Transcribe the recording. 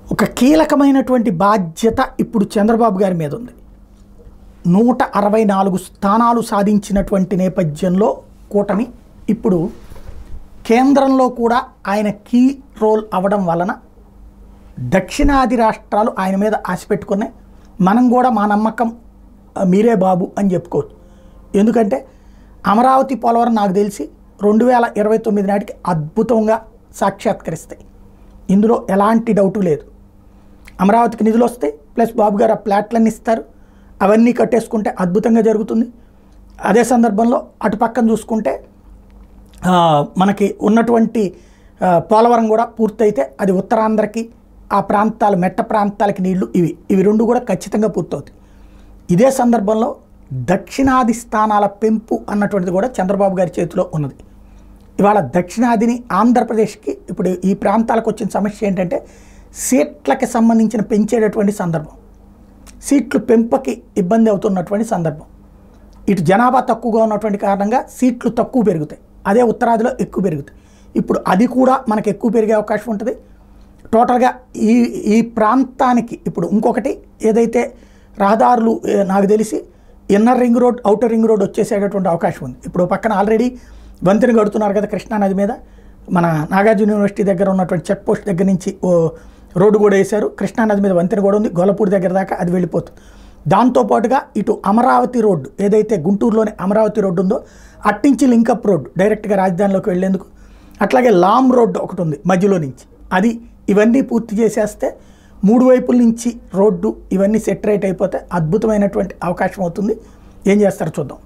ఒక కీలకమైనటువంటి బాధ్యత ఇప్పుడు చంద్రబాబు గారి మీద ఉంది నూట అరవై నాలుగు స్థానాలు సాధించినటువంటి నేపథ్యంలో కూటమి ఇప్పుడు కేంద్రంలో కూడా ఆయన కీ రోల్ అవ్వడం వలన దక్షిణాది రాష్ట్రాలు ఆయన మీద ఆశ పెట్టుకున్నాయి మనం కూడా మా నమ్మకం ఆ, మీరే బాబు అని చెప్పుకోవచ్చు ఎందుకంటే అమరావతి పోలవరం నాకు తెలిసి రెండు వేల ఇరవై తొమ్మిది నాటికి అద్భుతంగా సాక్షాత్కరిస్తాయి ఇందులో ఎలాంటి డౌటు లేదు అమరావతికి నిధులు వస్తాయి ప్లస్ బాబు గారు ఆ ప్లాట్లన్నీ ఇస్తారు అవన్నీ కట్టేసుకుంటే అద్భుతంగా జరుగుతుంది అదే సందర్భంలో అటు పక్కన చూసుకుంటే ఆ, మనకి ఉన్నటువంటి ఆ, పోలవరం కూడా పూర్తయితే అది ఉత్తరాంధ్రకి ఆ ప్రాంతాల మెట్ట ప్రాంతాలకి నీళ్లు ఇవి ఇవి రెండు కూడా ఖచ్చితంగా పూర్తవుతాయి ఇదే సందర్భంలో దక్షిణాది స్థానాల పెంపు అన్నటువంటిది కూడా చంద్రబాబు గారి చేతిలో ఉన్నది ఇవాళ దక్షిణాదిని ఆంధ్రప్రదేశ్కి ఇప్పుడు ఈ ప్రాంతాలకు వచ్చిన సమస్య ఏంటంటే సీట్లకి సంబంధించిన పెంచేటటువంటి సందర్భం సీట్లు పెంపకి ఇబ్బంది అవుతున్నటువంటి సందర్భం ఇటు జనాభా తక్కువగా ఉన్నటువంటి కారణంగా సీట్లు తక్కువ పెరుగుతాయి అదే ఉత్తరాదిలో ఎక్కువ పెరుగుతాయి ఇప్పుడు అది కూడా మనకు ఎక్కువ పెరిగే అవకాశం ఉంటుంది టోటల్గా ఈ ఈ ప్రాంతానికి ఇప్పుడు ఇంకొకటి ఏదైతే రహదారులు ఏ, నాకు తెలిసి inner ring road outer ring road వచ్చేసేటటువంటి అవకాశం ఉంది ఇప్పుడు పక్కన ఆల్రెడీ వంతెన కడుతున్నారు కదా కృష్ణా నది మీద మన నాగార్జున యూనివర్సిటీ దగ్గర ఉన్నటువంటి చెక్ పోస్ట్ దగ్గర నుంచి ఓ రోడ్డు కూడా వేశారు కృష్ణా నది మీద వంతెన కూడా ఉంది గొల్లపూడి దగ్గర దాకా అది వెళ్ళిపోతుంది దాంతోపాటుగా ఇటు అమరావతి రోడ్డు ఏదైతే గుంటూరులోని అమరావతి రోడ్డు ఉందో అట్నుంచి లింకప్ రోడ్డు డైరెక్ట్గా రాజధానిలోకి వెళ్ళేందుకు అట్లాగే లామ్ రోడ్డు ఒకటి ఉంది మధ్యలో నుంచి అది ఇవన్నీ పూర్తి చేసేస్తే మూడు వైపుల నుంచి రోడ్డు ఇవన్నీ సెటరేట్ అయిపోతే అద్భుతమైనటువంటి అవకాశం అవుతుంది ఏం చేస్తారో చూద్దాం